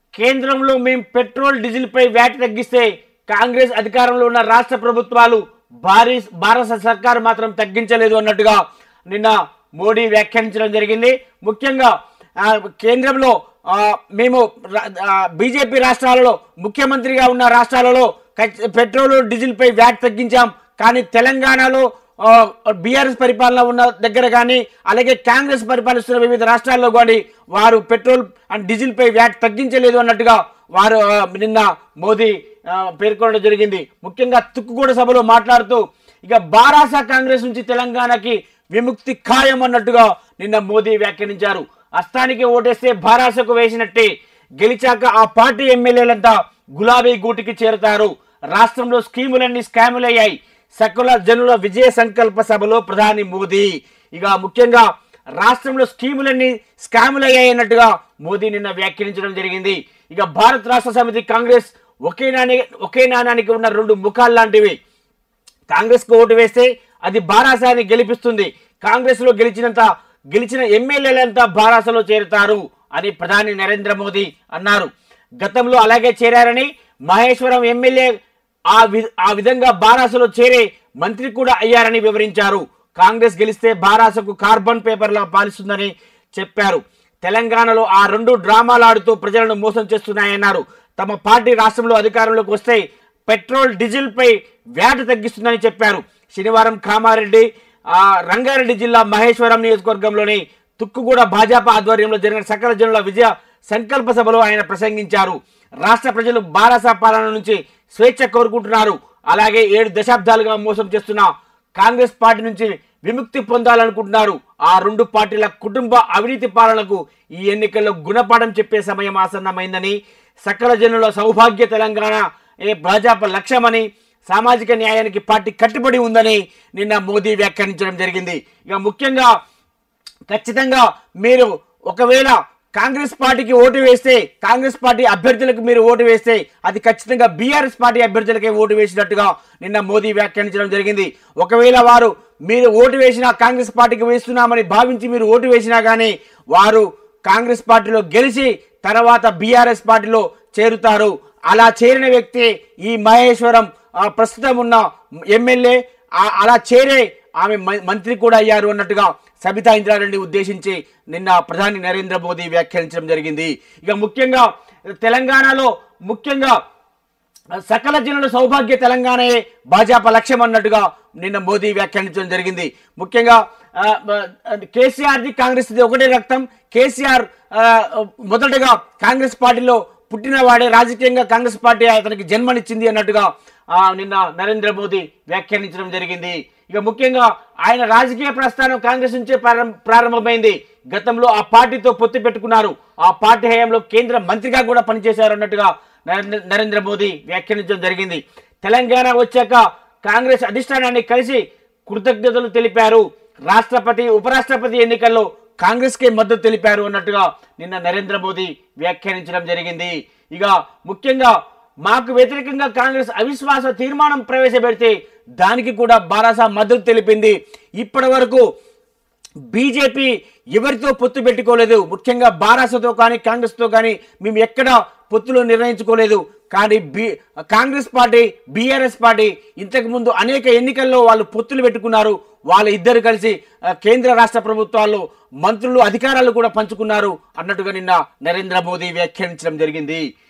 కేంద్రంలో మేము petrol diesel పై వ్యాట్ తగ్గిస్తే కాంగ్రెస్ అధికారంలో ఉన్న రాష్ట్ర ప్రభుత్వాలు భారీ భారత సర్కారు మాత్రం తగ్గించలేదు అన్నట్టుగా నిన్న మోడీ వ్యాఖ్యానించడం జరిగింది ముఖ్యంగా ఆ, కేంద్రంలో ఆ, మేము బీజేపీ రాష్ట్రాలలో ముఖ్యమంత్రిగా ఉన్న రాష్ట్రాలలో ఖచ్చి- పెట్రోల్ డీజిల్ పై వ్యాట్ తగ్గించాం కానీ తెలంగాణలో బీఆర్ఎస్ పరిపాలన ఉన్న దగ్గర కానీ అలాగే కాంగ్రెస్ పరిపాలిస్తున్న వివిధ రాష్ట్రాల్లో కానీ వారు పెట్రోల్ అండ్ డీజిల్ పై వ్యాట్ తగ్గించలేదు అన్నట్టుగా వారు ఆ, నిన్న మోదీ ఆ, పేర్కొనడం జరిగింది ముఖ్యంగా తుక్కుగూడ సభలో మాట్లాడుతూ ఇక బారాసా కాంగ్రెస్ నుంచి తెలంగాణకి విముక్తి ఖాయం అన్నట్టుగా నిన్న మోదీ వ్యాఖ్యానించారు అస్తానికి ఓటేస్తే బారాసకు వేసినట్టే గెలిచాక ఆ పార్టీ ఎమ్మెల్యేలంతా గులాబీ గూటికి చేరుతారు రాష్ట్రంలో స్కీములన్నీ స్కాములయ్యాయి సకల జనుల విజయ సంకల్ప సభలో ప్రధాని మోదీ ఇక ముఖ్యంగా రాష్ట్రంలో స్కీములన్నీ స్కాములు అయ్యాయి అన్నట్టుగా మోదీ నిన్న వ్యాఖ్యానించడం జరిగింది ఇక భారత రాష్ట్ర సమితి కాంగ్రెస్ ఒకే నాణ్య ఒకే నాణానికి ఉన్న రెండు ముఖాలు లాంటివి కాంగ్రెస్ కు ఓటు వేస్తే అది బారాసాని గెలిపిస్తుంది కాంగ్రెస్ లో గెలిచినంత గెలిచిన ఎమ్మెల్యేలంతా బారాసలో చేరుతారు అని ప్రధాని నరేంద్ర మోదీ అన్నారు గతంలో అలాగే చేరారని మహేశ్వరం ఎమ్మెల్యే ఆ వి ఆ విధంగా బారాసలో చేరే మంత్రి కూడా అయ్యారని వివరించారు కాంగ్రెస్ గెలిస్తే బారాసకు కార్బన్ పేపర్లా పాలిస్తుందని చెప్పారు తెలంగాణలో ఆ రెండు డ్రామాలాడుతూ ప్రజలను మోసం చేస్తున్నాయన్నారు తమ పార్టీ రాష్ట్రంలో అధికారంలోకి వస్తే పెట్రోల్ డీజిల్ పై వ్యాట్ తగ్గిస్తుందని చెప్పారు శనివారం కామారెడ్డి ఆ, రంగారెడ్డి జిల్లా మహేశ్వరం నియోజకవర్గంలోని తుక్కుగూడ భాజపా ఆధ్వర్యంలో జరిగిన సకల జనుల విజయ సంకల్ప సభలో ఆయన ప్రసంగించారు రాష్ట్ర ప్రజలు బారాసా పాలన నుంచి స్వేచ్ఛ కోరుకుంటున్నారు అలాగే ఏడు దశాబ్దాలుగా మోసం చేస్తున్న కాంగ్రెస్ పార్టీ నుంచి విముక్తి పొందాలనుకుంటున్నారు ఆ రెండు పార్టీల కుటుంబ అవినీతి పాలనకు ఈ ఎన్నికల్లో గుణపాఠం చెప్పే సమయం ఆసన్నమైందని సకల జనుల సౌభాగ్య తెలంగాణ ఏ భాజపా లక్ష్యమని సామాజిక న్యాయానికి పార్టీ కట్టుబడి ఉందని నిన్న మోదీ వ్యాఖ్యానించడం జరిగింది ఇక ముఖ్యంగా ఖచ్చితంగా మీరు ఒకవేళ కాంగ్రెస్ పార్టీకి ఓటు వేస్తే కాంగ్రెస్ పార్టీ అభ్యర్థులకు మీరు ఓటు వేస్తే అది ఖచ్చితంగా బీఆర్ఎస్ పార్టీ అభ్యర్థులకే ఓటు వేసినట్టుగా నిన్న మోదీ వ్యాఖ్యానించడం జరిగింది ఒకవేళ వారు మీరు ఓటు వేసినా కాంగ్రెస్ పార్టీకి వేస్తున్నామని భావించి మీరు ఓటు వేసినా కానీ వారు కాంగ్రెస్ పార్టీలో గెలిచి తర్వాత బీఆర్ఎస్ పార్టీలో చేరుతారు అలా చేరిన వ్యక్తి ఈ మహేశ్వరం ఆ, ప్రస్తుతం ఉన్న ఎమ్మెల్యే ఆ- అలా చేరే ఆమె మ- మంత్రి కూడా అయ్యారు అన్నట్టుగా సబితా ఇంద్రారెడ్డి ఉద్దేశించి నిన్న ప్రధాని నరేంద్ర మోదీ వ్యాఖ్యానించడం జరిగింది ఇక ముఖ్యంగా తెలంగాణలో ముఖ్యంగా సకల జనుల సౌభాగ్య తెలంగాణయే భాజపా లక్ష్యం అన్నట్టుగా నిన్న మోదీ వ్యాఖ్యానించడం జరిగింది ముఖ్యంగా ఆ, ఆ, కేసీఆర్ది కాంగ్రెస్ ఒకటే రక్తం కేసీఆర్ ఆ, మొదటగా కాంగ్రెస్ పార్టీలో పుట్టినవాడే రాజకీయంగా కాంగ్రెస్ పార్టీ అతనికి జన్మనిచ్చింది అన్నట్టుగా ఆ, నిన్న నరేంద్ర మోదీ వ్యాఖ్యానించడం జరిగింది ఇక ముఖ్యంగా ఆయన రాజకీయ ప్రస్థానం కాంగ్రెస్ నుంచే ప్రారం- ప్రారంభమైంది గతంలో ఆ పార్టీతో పొత్తు పెట్టుకున్నారు ఆ పార్టీ హయాంలో కేంద్ర మంత్రిగా కూడా పనిచేశారు అన్నట్టుగా నరేంద్ర- నరేంద్ర మోదీ వ్యాఖ్యానించడం జరిగింది తెలంగాణ వచ్చాక కాంగ్రెస్ అధిష్టానాన్ని కలిసి కృతజ్ఞతలు తెలిపారు రాష్ట్రపతి ఉపరాష్ట్రపతి ఎన్నికల్లో కాంగ్రెస్ కే మద్దతు తెలిపారు అన్నట్టుగా నిన్న నరేంద్ర మోదీ వ్యాఖ్యానించడం జరిగింది ఇక ముఖ్యంగా మాకు వ్యతిరేకంగా కాంగ్రెస్ అవిశ్వాస తీర్మానం ప్రవేశపెడితే దానికి కూడా బారాసా మద్దతు తెలిపింది ఇప్పటి వరకు బీజేపీ ఎవరితో పొత్తు పెట్టుకోలేదు ముఖ్యంగా బారాసతో కానీ కాంగ్రెస్తో కానీ మేము ఎక్కడ పొత్తులు నిర్ణయించుకోలేదు కానీ బి కాంగ్రెస్ పార్టీ బీఆర్ఎస్ పార్టీ ఇంతకు ముందు అనేక ఎన్నికల్లో వాళ్ళు పొత్తులు పెట్టుకున్నారు వాళ్ళ ఇద్దరు కలిసి ఆ, కేంద్ర రాష్ట్ర ప్రభుత్వాల్లో మంత్రులు అధికారాలు కూడా పంచుకున్నారు అన్నట్టుగా నిన్న నరేంద్ర మోదీ వ్యాఖ్యానించడం జరిగింది